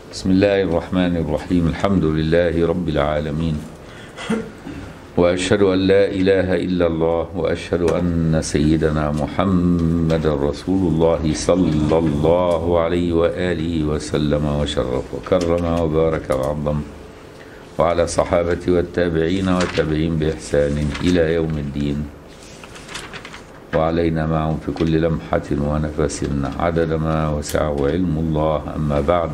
بسم الله الرحمن الرحيم الحمد لله رب العالمين وأشهد أن لا إله إلا الله وأشهد أن سيدنا محمد رسول الله صلى الله عليه وآله وسلم وشرف وكرم وبارك وعظم وعلى صحابته والتابعين والتابعين بإحسان إلى يوم الدين وعلينا معهم في كل لمحة ونفس عدد ما وسعه علم الله أما بعد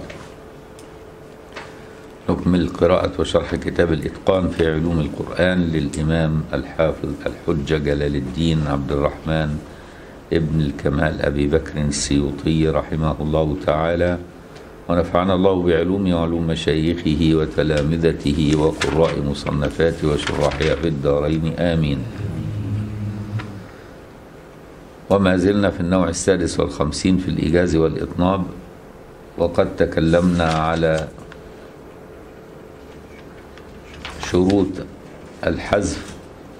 نكمل قراءة وشرح كتاب الإتقان في علوم القرآن للإمام الحافظ الحجة جلال الدين عبد الرحمن ابن الكمال أبي بكر السيوطي رحمه الله تعالى ونفعنا الله بعلومه وعلوم مشايخه وتلامذته وقراء مصنفاته وشراحها في الدارين آمين وما زلنا في النوع السادس والخمسين في الإيجاز والإطناب وقد تكلمنا على شروط الحذف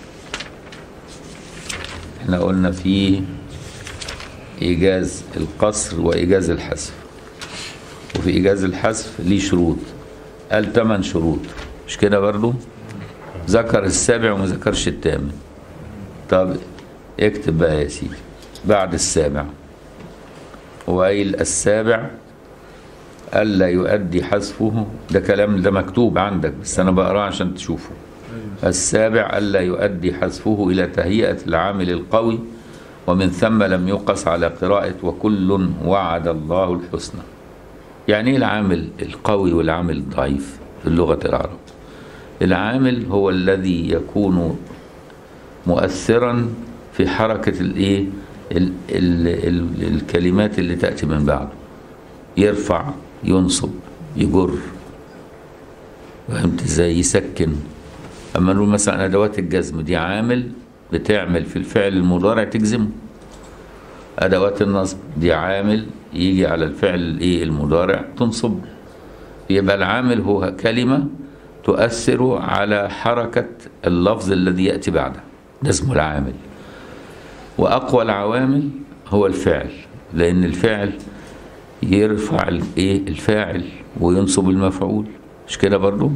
احنا قلنا في إيجاز القصر وإيجاز الحذف وفي إيجاز الحذف ليه شروط قال ثمان شروط مش كده برضو ذكر السابع وما ذكرش الثامن طب اكتب بقى يا سيدي بعد السابع وقايل السابع ألا يؤدي حذفه ده كلام ده مكتوب عندك بس أنا بقراه عشان تشوفه السابع ألا يؤدي حذفه إلى تهيئة العامل القوي ومن ثم لم يقص على قراءة وكل وعد الله الحسنى يعني ايه العامل القوي والعامل الضعيف في اللغة العرب العامل هو الذي يكون مؤثرا في حركة الايه ال ال ال الكلمات اللي تأتي من بعده يرفع ينصب يجر فهمت ازاي يسكن اما نقول مثلا ادوات الجزم دي عامل بتعمل في الفعل المضارع تجزمه ادوات النصب دي عامل يجي على الفعل الايه المضارع تنصب يبقى العامل هو كلمه تؤثر على حركه اللفظ الذي ياتي بعده ده اسمه العامل واقوى العوامل هو الفعل لان الفعل يرفع الايه الفاعل وينصب المفعول مش كده برضو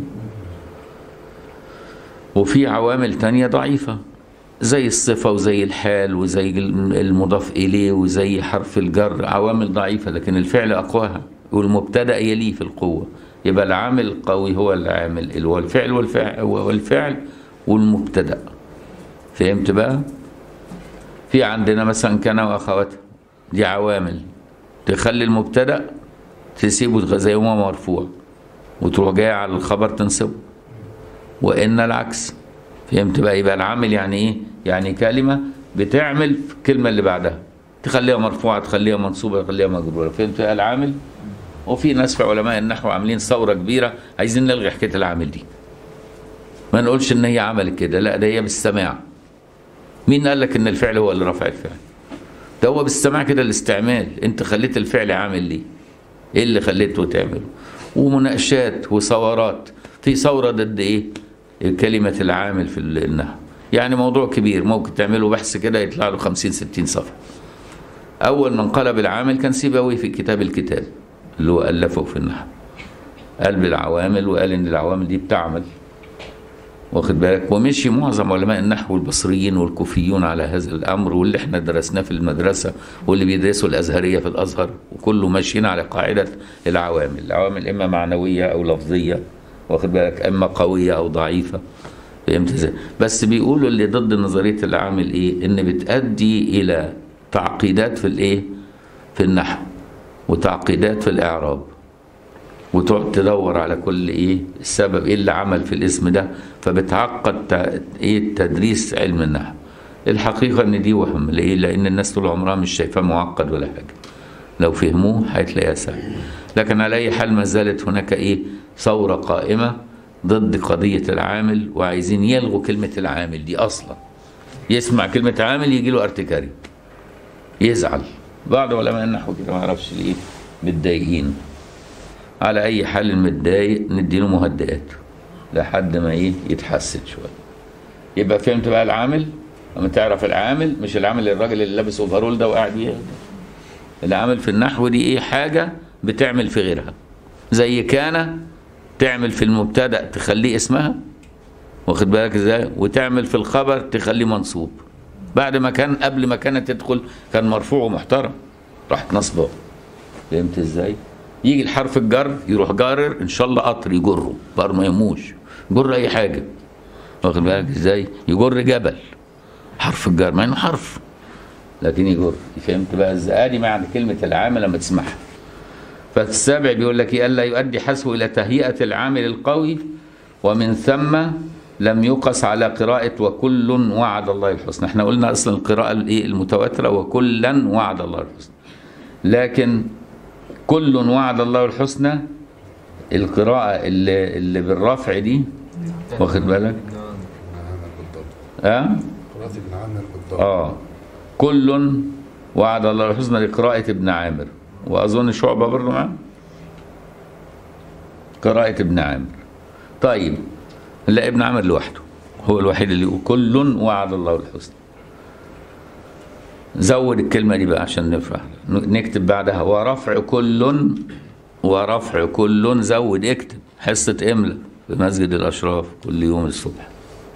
وفي عوامل تانية ضعيفة زي الصفة وزي الحال وزي المضاف إليه وزي حرف الجر عوامل ضعيفة لكن الفعل أقواها والمبتدأ يليه في القوة يبقى العامل القوي هو العامل اللي هو الفعل والفعل, والفعل والمبتدأ فهمت بقى؟ في عندنا مثلا كان وأخواتها دي عوامل تخلي المبتدا تسيبه زي ما مرفوع وتروح جاي على الخبر تنصبه وان العكس فهمت بقى يبقى العامل يعني ايه يعني كلمه بتعمل في الكلمه اللي بعدها تخليها مرفوعه تخليها منصوبه تخليها مجروره فهمت بقى العامل وفي ناس في علماء النحو عاملين ثوره كبيره عايزين نلغي حكايه العامل دي ما نقولش ان هي عملت كده لا ده هي بالسماع مين قال لك ان الفعل هو اللي رفع الفعل ده هو بالسماع كده الاستعمال انت خليت الفعل عامل ليه ايه اللي خليته تعمله ومناقشات وثورات في ثورة ضد ايه كلمة العامل في النحو يعني موضوع كبير ممكن تعمله بحث كده يطلع له 50 60 صفحة أول من قلب العامل كان سيبوي في كتاب الكتاب اللي هو ألفه في النحو قلب العوامل وقال إن العوامل دي بتعمل واخد بالك ومشي معظم علماء النحو البصريين والكوفيون على هذا الامر واللي احنا درسناه في المدرسه واللي بيدرسوا الازهريه في الازهر وكله ماشيين على قاعده العوامل، العوامل اما معنويه او لفظيه واخد بالك اما قويه او ضعيفه فهمت ازاي؟ بس بيقولوا اللي ضد نظريه العامل ايه؟ ان بتؤدي الى تعقيدات في الايه؟ في النحو وتعقيدات في الاعراب وتقعد تدور على كل ايه السبب ايه اللي عمل في الاسم ده فبتعقد ايه تدريس علم النحو الحقيقه ان دي وهم ليه لان الناس طول عمرها مش شايفاه معقد ولا حاجه لو فهموه هتلاقيها سهل لكن على اي حال ما زالت هناك ايه ثوره قائمه ضد قضيه العامل وعايزين يلغوا كلمه العامل دي اصلا يسمع كلمه عامل يجي له ارتكاري يزعل بعض علماء النحو كده ما اعرفش ليه متضايقين على اي حال المتضايق نديله مهدئات لحد ما ايه يتحسن شويه يبقى فهمت بقى العامل لما تعرف العامل مش العامل الراجل اللي لابس اوفرول ده وقاعد بيه العامل في النحو دي ايه حاجه بتعمل في غيرها زي كان تعمل في المبتدا تخليه اسمها واخد بالك ازاي وتعمل في الخبر تخليه منصوب بعد ما كان قبل ما كانت تدخل كان مرفوع ومحترم راحت نصبه فهمت ازاي يجي الحرف الجر يروح جارر ان شاء الله قطر يجره بقر ما يموش يجر اي حاجه واخد بالك ازاي يجر جبل حرف الجر مع انه حرف لكن يجر فهمت بقى ازاي ادي معنى كلمه العامل لما تسمعها فالسابع بيقول لك الا يؤدي حسبه الى تهيئه العامل القوي ومن ثم لم يقص على قراءة وكل وعد الله الحسنى احنا قلنا اصلا القراءة الايه المتواترة وكلا وعد الله الحسنى لكن كل وعد الله الحسنى القراءة اللي, اللي بالرفع دي واخد بالك ابن عامر بالضبط اه قراءة ابن عامر بالضبط اه كل وعد الله الحسنى لقراءة ابن عامر واظن شعبة برضه معاه قراءة ابن عامر طيب لا ابن عامر لوحده هو الوحيد اللي يقول كل وعد الله الحسنى زود الكلمة دي بقى عشان نفرح نكتب بعدها ورفع كل ورفع كل زود اكتب حصة املة في مسجد الأشراف كل يوم الصبح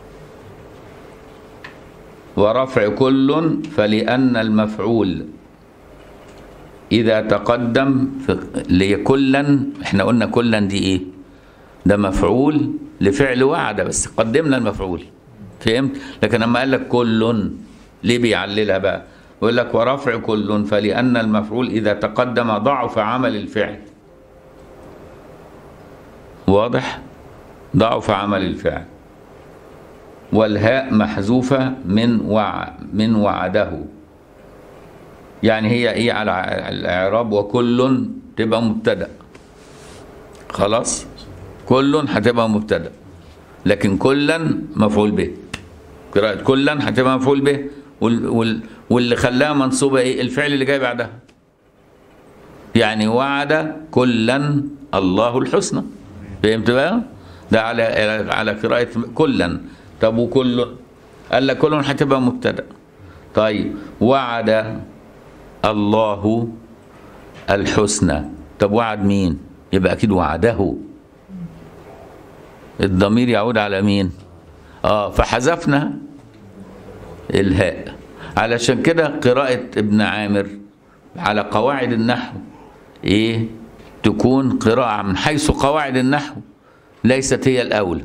ورفع كل فلأن المفعول إذا تقدم في لكلا احنا قلنا كلا دي ايه ده مفعول لفعل وعد بس قدمنا المفعول فهمت لكن لما قال لك كل ليه بيعللها بقى يقول لك ورفع كل فلأن المفعول إذا تقدم ضعف عمل الفعل واضح ضعف عمل الفعل والهاء محذوفة من وع من وعده يعني هي ايه على الاعراب وكل تبقى مبتدا خلاص كل هتبقى مبتدا لكن كلا مفعول به قراءة كلا هتبقى مفعول به وال وال واللي خلاها منصوبة ايه الفعل اللي جاي بعدها يعني وعد كلا الله الحسنى فهمت بقى ده على على قراءة كلا طب وكل قال لك كل هتبقى مبتدا طيب وعد الله الحسنى طب وعد مين يبقى اكيد وعده الضمير يعود على مين اه فحذفنا الهاء علشان كده قراءة ابن عامر على قواعد النحو ايه تكون قراءة من حيث قواعد النحو ليست هي الأولى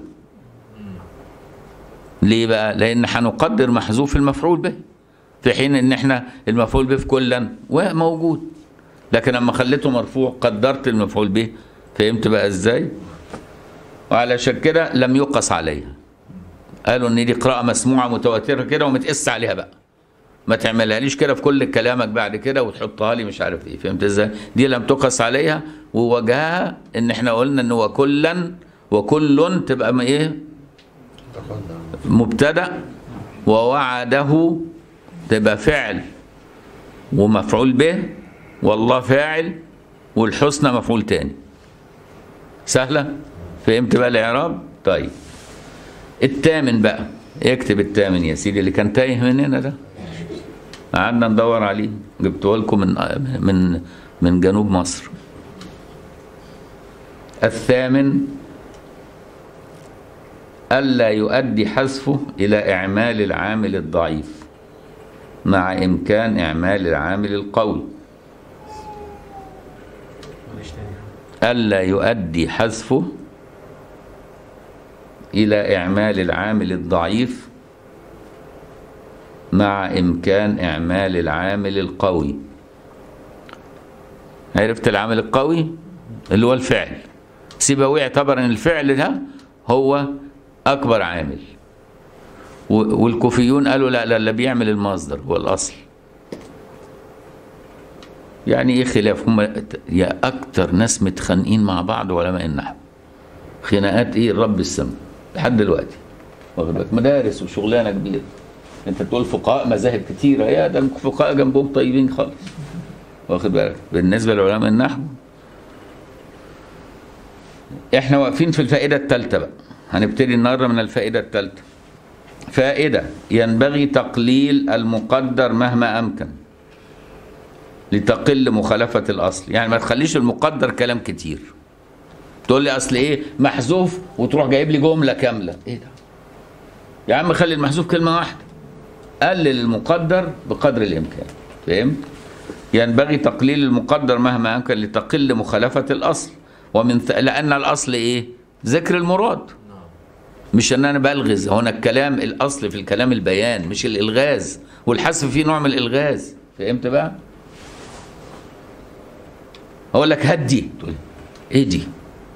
ليه بقى لأن هنقدر محذوف المفعول به في حين ان احنا المفعول به في كلا موجود لكن لما خليته مرفوع قدرت المفعول به فهمت بقى ازاي وعلشان كده لم يقص عليها قالوا ان دي قراءة مسموعة متواترة كده وما تقس عليها بقى ما تعملها ليش كده في كل كلامك بعد كده وتحطها لي مش عارف ايه فهمت ازاي دي لم تقص عليها ووجهها ان احنا قلنا ان هو كلا وكل تبقى ايه تقدم مبتدا ووعده تبقى فعل ومفعول به والله فاعل والحسنى مفعول تاني سهلة فهمت بقى الإعراب طيب التامن بقى اكتب التامن يا سيدي اللي كان تايه مننا ده قعدنا ندور عليه جبته لكم من من من جنوب مصر الثامن ألا يؤدي حذفه إلى إعمال العامل الضعيف مع إمكان إعمال العامل القوي ألا يؤدي حذفه إلى إعمال العامل الضعيف مع إمكان إعمال العامل القوي عرفت العامل القوي اللي هو الفعل سيبويه اعتبر ان الفعل ده هو اكبر عامل و- والكوفيون قالوا لا لا اللي بيعمل المصدر هو الاصل يعني ايه خلاف هم يا اكتر ناس متخانقين مع بعض علماء النحو خناقات ايه رب السماء لحد دلوقتي واخد بالك مدارس وشغلانه كبيره انت تقول فقهاء مذاهب كتيره يا ده الفقهاء جنبهم طيبين خالص واخد بالك بالنسبه لعلماء النحو احنا واقفين في الفائده الثالثه بقى هنبتدي النهارده من الفائده الثالثه فائده ينبغي تقليل المقدر مهما امكن لتقل مخالفه الاصل يعني ما تخليش المقدر كلام كتير تقول لي اصل ايه محذوف وتروح جايب لي جمله كامله ايه ده يا عم خلي المحذوف كلمه واحده قلل المقدر بقدر الامكان فهمت ينبغي تقليل المقدر مهما امكن لتقل مخالفه الاصل ومن ث... لان الاصل ايه ذكر المراد مش ان انا بلغز هنا الكلام الاصل في الكلام البيان مش الالغاز والحذف فيه نوع من الالغاز فهمت بقى اقول لك هات دي تقول لي، ايه دي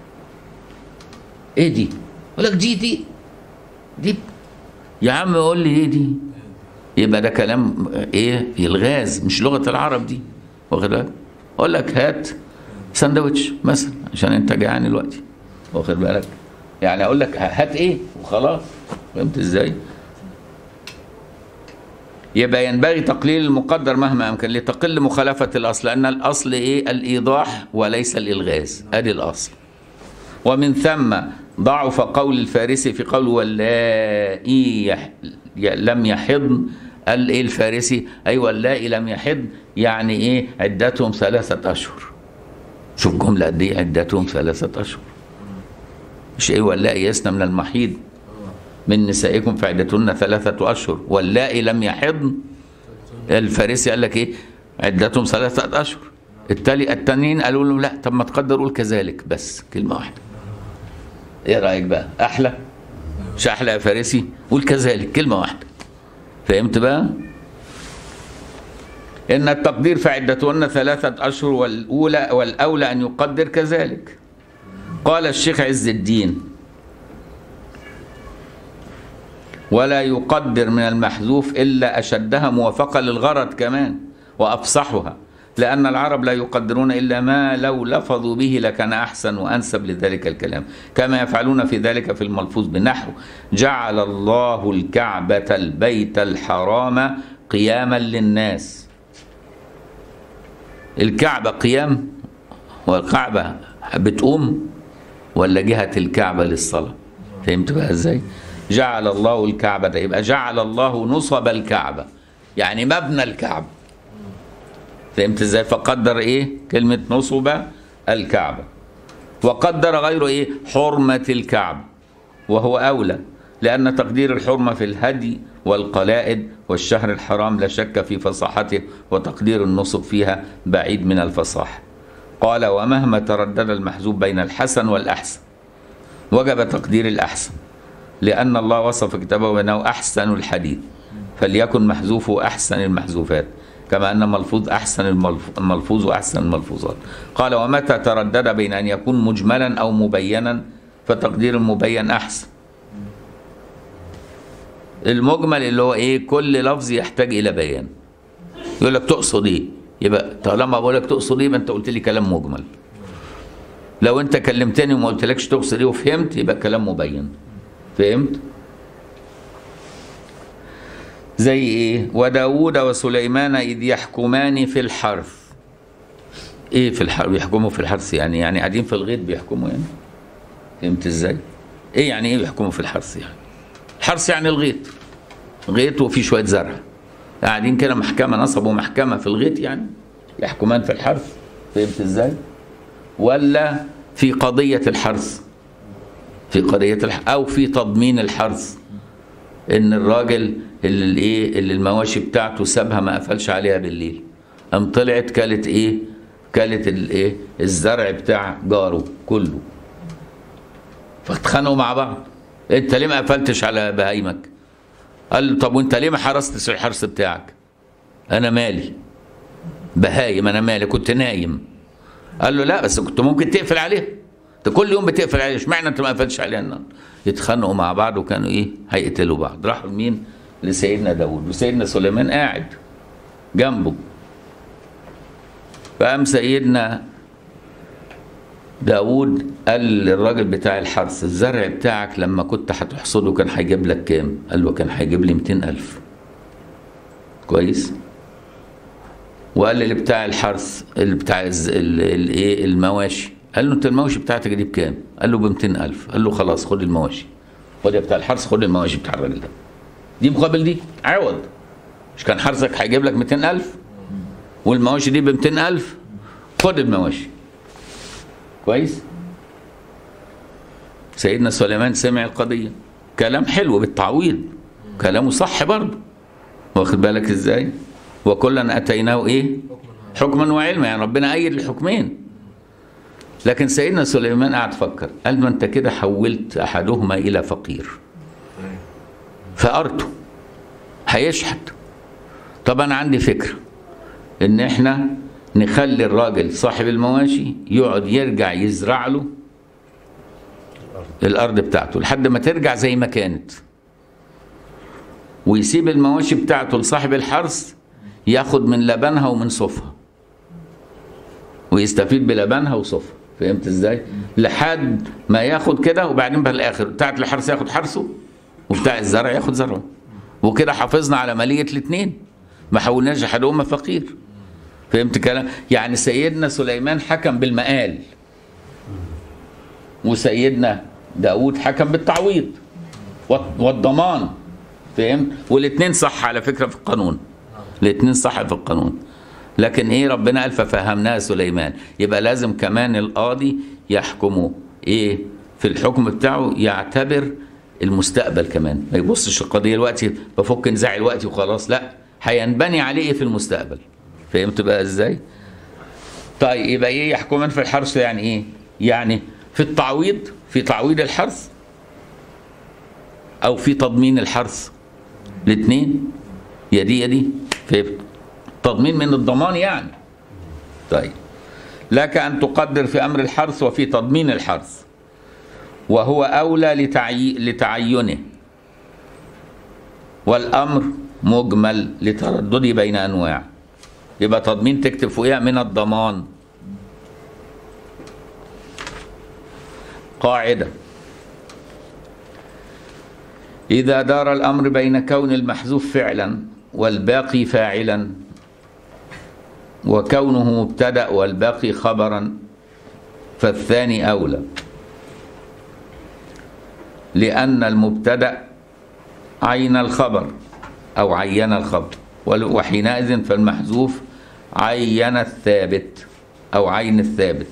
ايه دي اقول لك دي دي دي يا عم قول لي ايه دي يبقى ده كلام ايه الغاز مش لغه العرب دي واخد بالك اقول لك هات ساندوتش مثلا عشان انت جعان دلوقتي واخد بالك يعني اقول لك هات ايه وخلاص فهمت ازاي يبقى ينبغي تقليل المقدر مهما امكن لتقل مخالفه الاصل لان الاصل ايه الايضاح وليس الالغاز ادي الاصل ومن ثم ضعف قول الفارسي في قوله واللائي يح... ي- لم يحضن قال ايه الفارسي ايوه اللائي لم يحضن يعني ايه عدتهم ثلاثه اشهر شوف جمله قد ايه عدتهم ثلاثه اشهر مش ايه واللائي يسنى من المحيض من نسائكم فعدتهن ثلاثه اشهر واللائي لم يحضن الفارسي قال لك ايه عدتهم ثلاثه اشهر التالي التانيين قالوا له لا طب ما تقدر قول كذلك بس كلمه واحده ايه رايك بقى احلى مش احلى يا فارسي قول كذلك كلمه واحده فهمت بقى ان التقدير فعدتهن ثلاثه اشهر والاولى والاولى ان يقدر كذلك قال الشيخ عز الدين ولا يقدر من المحذوف الا اشدها موافقه للغرض كمان وافصحها لان العرب لا يقدرون الا ما لو لفظوا به لكان احسن وانسب لذلك الكلام كما يفعلون في ذلك في الملفوظ بنحو جعل الله الكعبه البيت الحرام قياما للناس الكعبه قيام والكعبه بتقوم ولا جهه الكعبه للصلاه فهمت بقى ازاي جعل الله الكعبه ده يبقى جعل الله نصب الكعبه يعني مبنى الكعبه فهمت ازاي فقدر ايه كلمه نصب الكعبه وقدر غيره ايه حرمه الكعبه وهو اولى لان تقدير الحرمه في الهدي والقلائد والشهر الحرام لا شك في فصاحته وتقدير النصب فيها بعيد من الفصاحه قال ومهما تردد المحذوف بين الحسن والاحسن وجب تقدير الاحسن لان الله وصف كتابه بانه احسن الحديث فليكن محذوفه احسن المحذوفات كما أن ملفوظ أحسن الملف- الملفوظ وأحسن الملفوظات قال ومتى تردد بين أن يكون مجملا أو مبينا فتقدير المبين أحسن المجمل اللي هو إيه كل لفظ يحتاج إلى بيان يقول لك تقصد إيه يبقى طالما بقول لك تقصد إيه يبقى أنت قلت لي كلام مجمل لو أنت كلمتني وما قلتلكش تقصد إيه وفهمت يبقى كلام مبين فهمت؟ زي ايه وداود وسليمان اذ يحكمان في الحرث ايه في الحرث بيحكموا في الحرث يعني يعني قاعدين في الغيط بيحكموا يعني فهمت ازاي ايه يعني ايه بيحكموا في الحرث يعني الحرث يعني الغيط غيط وفي شويه زرع قاعدين كده محكمه نصبوا محكمه في الغيط يعني يحكمان في الحرث فهمت ازاي ولا في قضيه الحرث في قضيه الح... او في تضمين الحرث ان الراجل اللي الايه اللي المواشي بتاعته سابها ما قفلش عليها بالليل قام طلعت كلت ايه كلت الايه الزرع بتاع جاره كله فاتخانقوا مع بعض انت ليه ما قفلتش على بهايمك قال له طب وانت ليه ما حرستش الحرث بتاعك انا مالي بهايم انا مالي كنت نايم قال له لا بس كنت ممكن تقفل عليها انت كل يوم بتقفل عليها اشمعنى انت ما قفلتش عليها النهارده يتخانقوا مع بعض وكانوا ايه هيقتلوا بعض راحوا لمين لسيدنا داود وسيدنا سليمان قاعد جنبه فقام سيدنا داود قال للراجل بتاع الحرث الزرع بتاعك لما كنت هتحصده كان هيجيب لك كام قال له كان هيجيب لي 200 ألف كويس وقال لي بتاع الحرث اللي بتاع الز- ال- الايه المواشي قال له انت المواشي بتاعتك دي بكام قال له ب 200 ألف قال له خلاص خد المواشي خد يا بتاع الحرث خد المواشي بتاع الراجل ده دي مقابل دي عوض مش كان حرثك هيجيب لك 200 ألف والمواشي دي ب 200 ألف خد المواشي كويس سيدنا سليمان سمع القضية كلام حلو بالتعويض كلامه صح برضه واخد بالك ازاي وكلا اتيناه ايه حكما وعلما يعني ربنا ايد الحكمين لكن سيدنا سليمان قعد فكر قال ما انت كده حولت احدهما الى فقير فقرته هيشحت طب انا عندي فكره ان احنا نخلي الراجل صاحب المواشي يقعد يرجع يزرع له الارض بتاعته لحد ما ترجع زي ما كانت ويسيب المواشي بتاعته لصاحب الحرث ياخد من لبنها ومن صوفها ويستفيد بلبنها وصوفها فهمت ازاي لحد ما ياخد كده وبعدين بقى الاخر بتاعت الحرث ياخد حرثه وبتاع الزرع ياخد زرعه وكده حافظنا على ماليه الاثنين ما حولناش احدهما فقير فهمت كلام يعني سيدنا سليمان حكم بالمقال وسيدنا داود حكم بالتعويض والضمان فهمت والاثنين صح على فكره في القانون الاثنين صح في القانون لكن ايه ربنا قال ففهمناها سليمان يبقى لازم كمان القاضي يحكمه ايه في الحكم بتاعه يعتبر المستقبل كمان ما يبصش القضيه دلوقتي بفك نزاع الوقت وخلاص لا هينبني عليه ايه في المستقبل فهمت بقى ازاي طيب يبقى ايه يحكمان في الحرث يعني ايه يعني في التعويض في تعويض الحرث او في تضمين الحرث الاثنين يا دي يا دي فهمت تضمين من الضمان يعني طيب لك ان تقدر في امر الحرث وفي تضمين الحرث وهو اولى لتعي... لتعينه والامر مجمل لتردده بين انواع يبقى تضمين تكتب فوقيها من الضمان قاعده اذا دار الامر بين كون المحذوف فعلا والباقي فاعلا وكونه مبتدا والباقي خبرا فالثاني اولى لان المبتدا عين الخبر او عين الخبر وحينئذ فالمحذوف عين الثابت او عين الثابت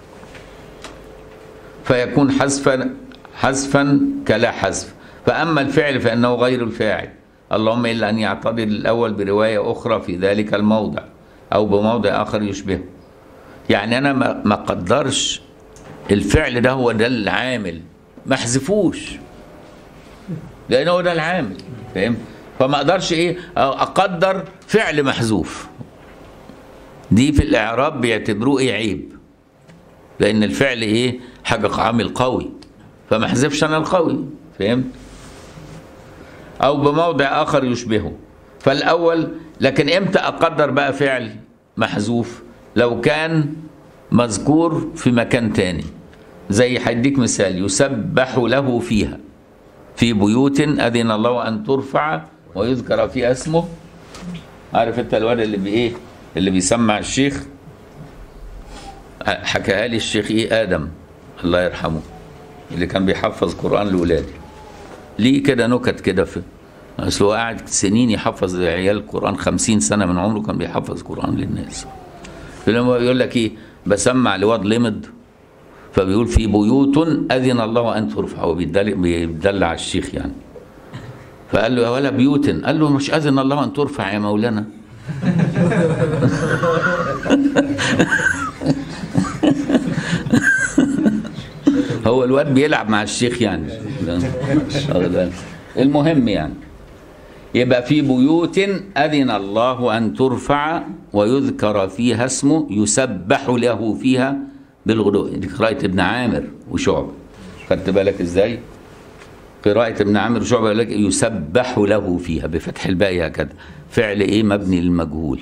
فيكون حذفا حذفا كلا حذف فاما الفعل فانه غير الفاعل اللهم الا ان يعتضد الاول بروايه اخرى في ذلك الموضع او بموضع اخر يشبهه يعني انا ما ما اقدرش الفعل ده هو ده العامل ما احذفوش لان هو ده العامل فاهم فما اقدرش ايه اقدر فعل محذوف دي في الاعراب بيعتبروه ايه عيب لان الفعل ايه حاجه عامل قوي فما احذفش انا القوي فهمت او بموضع اخر يشبهه فالاول لكن امتى اقدر بقى فعل محذوف لو كان مذكور في مكان تاني زي هديك مثال يسبح له فيها في بيوت اذن الله ان ترفع ويذكر فيها اسمه عارف انت الواد اللي بايه اللي بيسمع الشيخ حكاها لي الشيخ ايه ادم الله يرحمه اللي كان بيحفظ قران لاولاده ليه كده نكت كده في اصل هو قاعد سنين يحفظ عيال القران خمسين سنه من عمره كان بيحفظ قران للناس لما يقول لك ايه بسمع لواد لمد فبيقول في بيوت اذن الله ان ترفع هو بيدل- بيدلع الشيخ يعني فقال له يا ولا بيوت قال له مش اذن الله ان ترفع يا مولانا هو الواد بيلعب مع الشيخ يعني واخد بالك؟ المهم يعني يبقى في بيوت أذن الله أن ترفع ويذكر فيها اسمه يسبح له فيها بالغدو دي قراءة ابن عامر وشعبة خدت بالك ازاي؟ قراءة ابن عامر وشعبة يقول لك يسبح له فيها بفتح الباء هكذا فعل ايه مبني للمجهول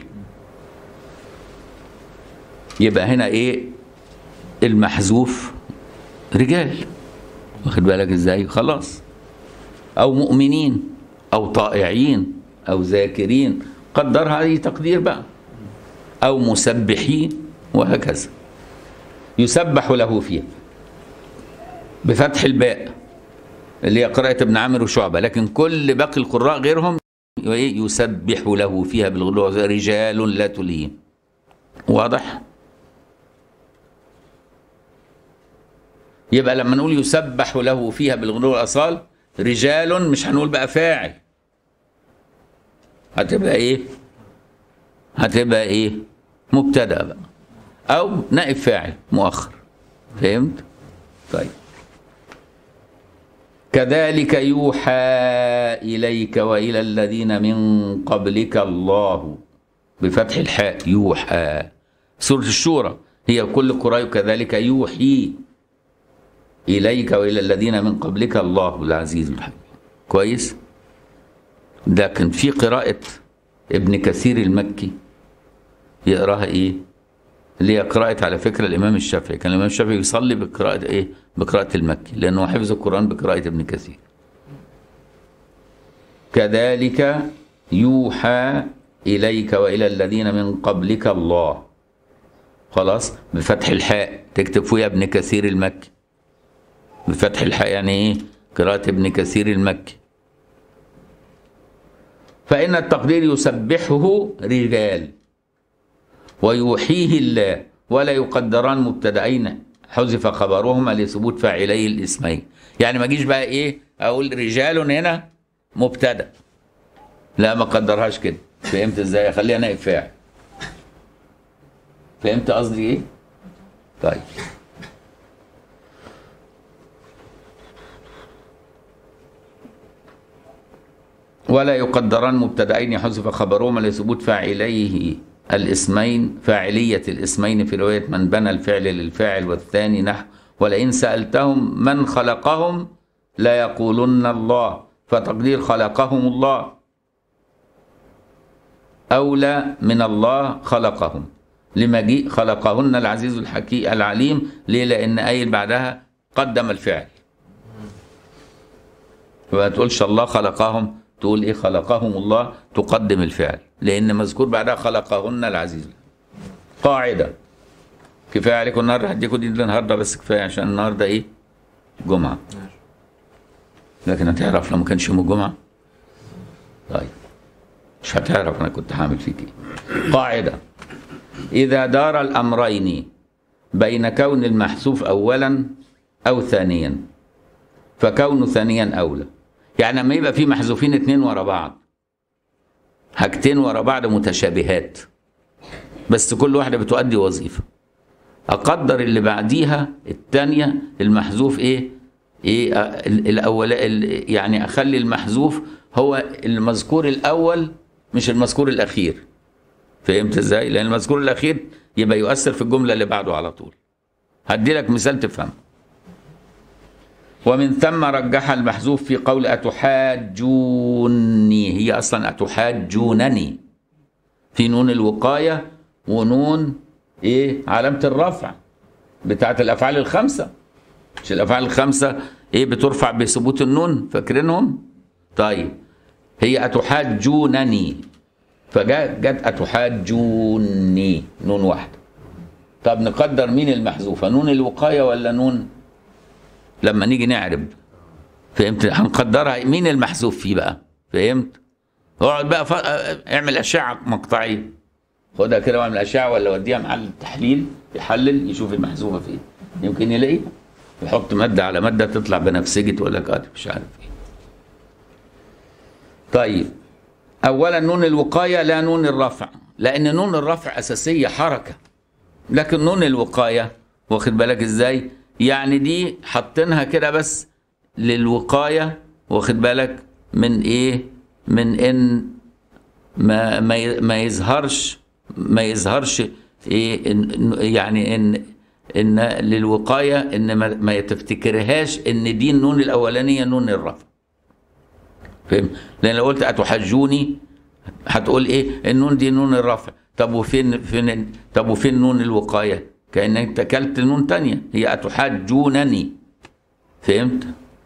يبقى هنا ايه المحذوف رجال واخد بالك ازاي خلاص او مؤمنين او طائعين او ذاكرين قدرها اي تقدير بقى او مسبحين وهكذا يسبح له فيها بفتح الباء اللي هي قراءة ابن عامر وشعبة لكن كل باقي القراء غيرهم إيه؟ يسبح له فيها بالغلو رجال لا تلهيهم واضح يبقى لما نقول يسبح له فيها بالغدو والاصال رجال مش هنقول بقى فاعل هتبقى ايه هتبقى ايه مبتدا بقى او نائب فاعل مؤخر فهمت طيب كذلك يوحى اليك والى الذين من قبلك الله بفتح الحاء يوحى سوره الشورى هي كل قرآن كذلك يوحي اليك والى الذين من قبلك الله العزيز الحكيم كويس لكن في قراءة ابن كثير المكي يقراها ايه؟ اللي هي قراءة على فكرة الإمام الشافعي، كان الإمام الشافعي يصلي بقراءة إيه؟ بقراءة المكي، لأنه حفظ القرآن بقراءة ابن كثير. كذلك يوحى إليك وإلى الذين من قبلك الله. خلاص؟ بفتح الحاء تكتب فيها ابن كثير المكي. بفتح الحاء يعني إيه؟ قراءة ابن كثير المكي. فإن التقدير يسبحه رجال ويوحيه الله ولا يقدران مبتدئين حذف خبرهما لثبوت فاعلي الاسمين يعني ما اجيش بقى ايه اقول رجال هنا مبتدا لا ما قدرهاش كده فهمت ازاي اخليها نائب فاعل فهمت قصدي ايه طيب ولا يقدران مبتدئين حذف خبرهما لثبوت فاعليه الاسمين فاعلية الاسمين في رواية من بنى الفعل للفاعل والثاني نحو ولئن سألتهم من خلقهم لا يقولن الله فتقدير خلقهم الله أولى من الله خلقهم لمجيء خلقهن العزيز الحكيم العليم ليه لأن قايل بعدها قدم الفعل فما تقولش الله خلقهم تقول ايه خلقهم الله تقدم الفعل لان مذكور بعدها خلقهن العزيز قاعده كفايه عليكم النهارده هديكم دي النهارده بس كفايه عشان النهارده ايه جمعه لكن هتعرف لو ما كانش يوم الجمعه طيب مش هتعرف انا كنت هعمل فيك ايه قاعده اذا دار الامرين بين كون المحذوف اولا او ثانيا فكون ثانيا اولى يعني لما يبقى في محذوفين اتنين ورا بعض حاجتين ورا بعض متشابهات بس كل واحده بتؤدي وظيفه اقدر اللي بعديها الثانيه المحذوف ايه ايه الاول يعني اخلي المحذوف هو المذكور الاول مش المذكور الاخير فهمت ازاي لان المذكور الاخير يبقى يؤثر في الجمله اللي بعده على طول هدي لك مثال تفهمه ومن ثم رجح المحذوف في قول أتحاجوني هي أصلا أتحاجونني في نون الوقاية ونون إيه علامة الرفع بتاعت الأفعال الخمسة مش الأفعال الخمسة إيه بترفع بثبوت النون فاكرينهم؟ طيب هي أتحاجونني فجاء جت أتحاجوني نون واحدة طب نقدر مين المحذوفة نون الوقاية ولا نون لما نيجي نعرب فهمت هنقدرها مين المحذوف فيه بقى فهمت اقعد بقى ف... اعمل اشعه مقطعيه خدها كده واعمل اشعه ولا وديها محل التحليل يحلل يشوف المحذوفه فين يمكن يلاقيها يحط ماده على ماده تطلع بنفسجه ولا كاتب مش عارف ايه طيب اولا نون الوقايه لا نون الرفع لان نون الرفع اساسيه حركه لكن نون الوقايه واخد بالك ازاي يعني دي حاطينها كده بس للوقايه واخد بالك من ايه من ان ما ما ما يظهرش ما يظهرش ايه إن يعني ان ان للوقايه ان ما, ما تفتكرهاش ان دي النون الاولانيه نون الرفع فاهم لان لو قلت اتحجوني هتقول ايه النون دي نون الرفع طب وفين فين طب وفين نون الوقايه كانك اكلت نون تانية هي اتحاجونني فهمت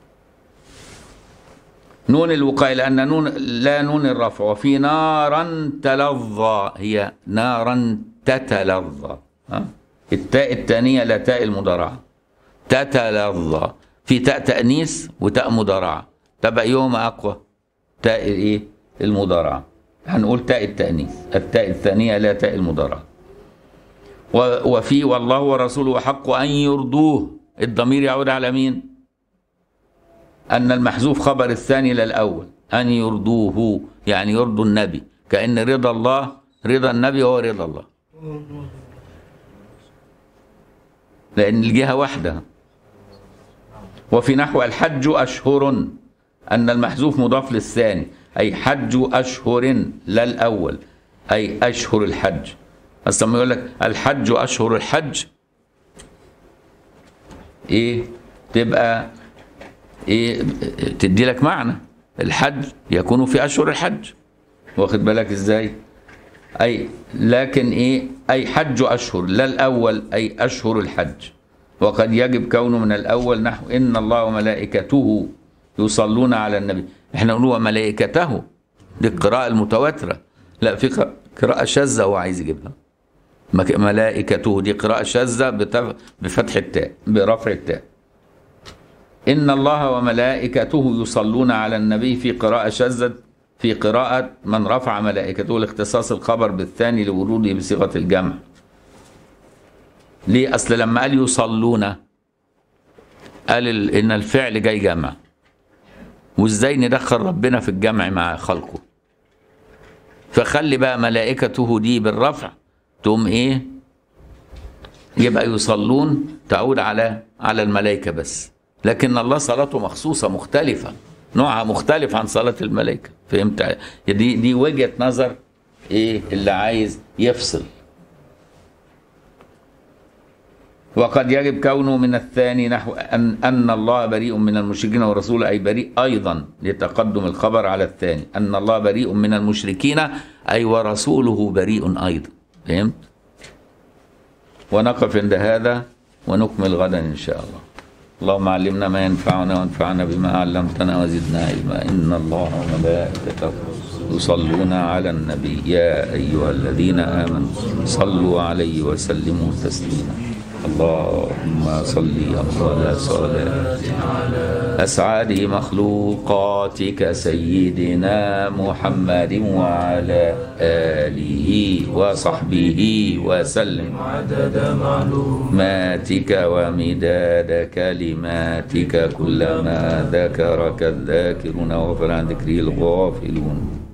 نون الوقاية لأن نون لا نون الرفع وفي نارا تلظى هي نارا تتلظى ها؟ التاء الثانية لا تاء المضارعة تتلظى في تاء تأنيث وتاء مضارعة طب أيهما أقوى تاء إيه المضارعة هنقول تاء التأنيث التاء الثانية لا تاء المضارعة وفي والله ورسوله حق أن يرضوه الضمير يعود على مين أن المحذوف خبر الثاني للأول أن يرضوه يعني يرضوا النبي كأن رضا الله رضا النبي هو رضا الله لأن الجهة واحدة وفي نحو الحج أشهر أن المحذوف مضاف للثاني أي حج أشهر لا الأول أي أشهر الحج أصلا ما يقول لك الحج أشهر الحج إيه تبقى إيه تدي لك معنى الحج يكون في أشهر الحج واخد بالك إزاي أي لكن إيه أي حج أشهر لا الأول أي أشهر الحج وقد يجب كونه من الأول نحو إن الله وملائكته يصلون على النبي احنا نقول وملائكته دي القراءة المتواترة لا في ق- قراءة شاذة هو عايز يجيبها مك- ملائكته دي قراءة شاذة بتف- بفتح التاء برفع التاء إن الله وملائكته يصلون على النبي في قراءة شاذة في قراءة من رفع ملائكته لاختصاص الخبر بالثاني لوروده بصيغة الجمع ليه أصل لما قال يصلون قال ال- إن الفعل جاي جمع وإزاي ندخل ربنا في الجمع مع خلقه فخلي بقى ملائكته دي بالرفع تقوم إيه يبقى يصلون تعود على على الملائكة بس لكن الله صلاته مخصوصة مختلفة نوعها مختلف عن صلاة الملائكة فهمت دي دي وجهة نظر ايه اللي عايز يفصل وقد يجب كونه من الثاني نحو أن, أن الله بريء من المشركين ورسوله أي بريء أيضا لتقدم الخبر على الثاني أن الله بريء من المشركين أي ورسوله بريء أيضا فهمت ونقف عند هذا ونكمل غدا إن شاء الله اللهم علمنا ما ينفعنا وانفعنا بما علمتنا وزدنا علما إن الله وملائكته يصلون على النبي يا أيها الذين آمنوا صلوا عليه وسلموا تسليما اللهم صل أفضل صلاة أسعد مخلوقاتك سيدنا محمد وعلى آله وصحبه وسلم عدد معلوماتك ومداد كلماتك كلما ذكرك الذاكرون وغفر عن ذكره الغافلون